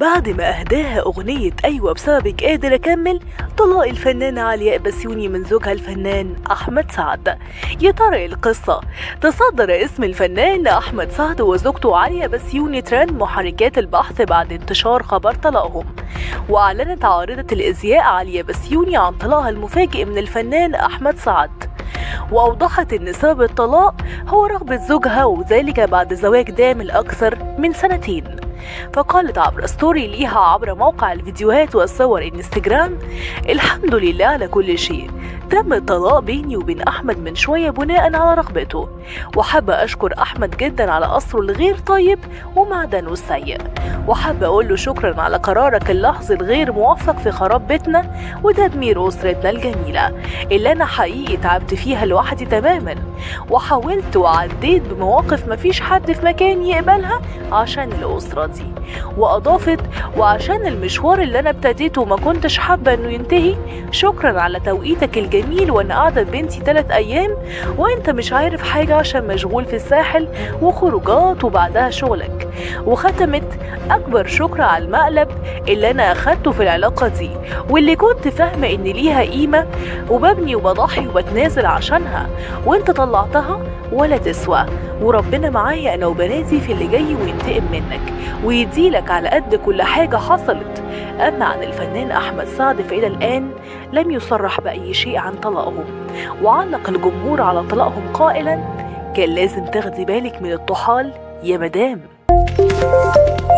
بعد ما أهداها أغنية أيوة بسببك قادر أكمل طلاق الفنانة علياء بسيوني من زوجها الفنان أحمد سعد يا ترى إيه القصة تصدر اسم الفنان أحمد سعد وزوجته عليا بسيوني ترند محركات البحث بعد انتشار خبر طلاقهم وأعلنت عارضة الإزياء عليا بسيوني عن طلاقها المفاجئ من الفنان أحمد سعد وأوضحت أن سبب الطلاق هو رغبة زوجها وذلك بعد زواج دام الأكثر من سنتين فقالت عبر ستوري ليها عبر موقع الفيديوهات والصور انستجرام الحمد لله على كل شيء تم الطلاق بيني وبين أحمد من شوية بناء على رغبته وحابة أشكر أحمد جدا على قصره الغير طيب ومعدنه السيء وحابة أقول له شكرا على قرارك اللحظي الغير موفق في خراب بيتنا وتدمير أسرتنا الجميلة اللي أنا حقيقي تعبت فيها لوحدي تماما وحاولت وعديت بمواقف مفيش حد في مكاني يقبلها عشان الأسرة دي وأضافت وعشان المشوار اللي أنا ابتديته ما كنتش حابة إنه ينتهي شكرا على توقيتك الجميل وأنا قاعدة بنتي تلات أيام وأنت مش عارف حاجة عشان مشغول في الساحل وخروجات وبعدها شغلك وختمت أكبر شكر على المقلب اللي أنا أخدته في العلاقة دي واللي كنت فاهمة إن ليها قيمة وببني وبضحي وبتنازل عشانها وأنت طلعتها ولا تسوى وربنا معايا أنا وبناتي في اللي جاي وينتقم منك ويديلك على قد كل حاجة حصلت أما عن الفنان أحمد سعد فإلى الآن لم يصرح بأي شيء عن طلاقهم وعلق الجمهور على طلاقهم قائلا كان لازم تاخدي بالك من الطحال يا مدام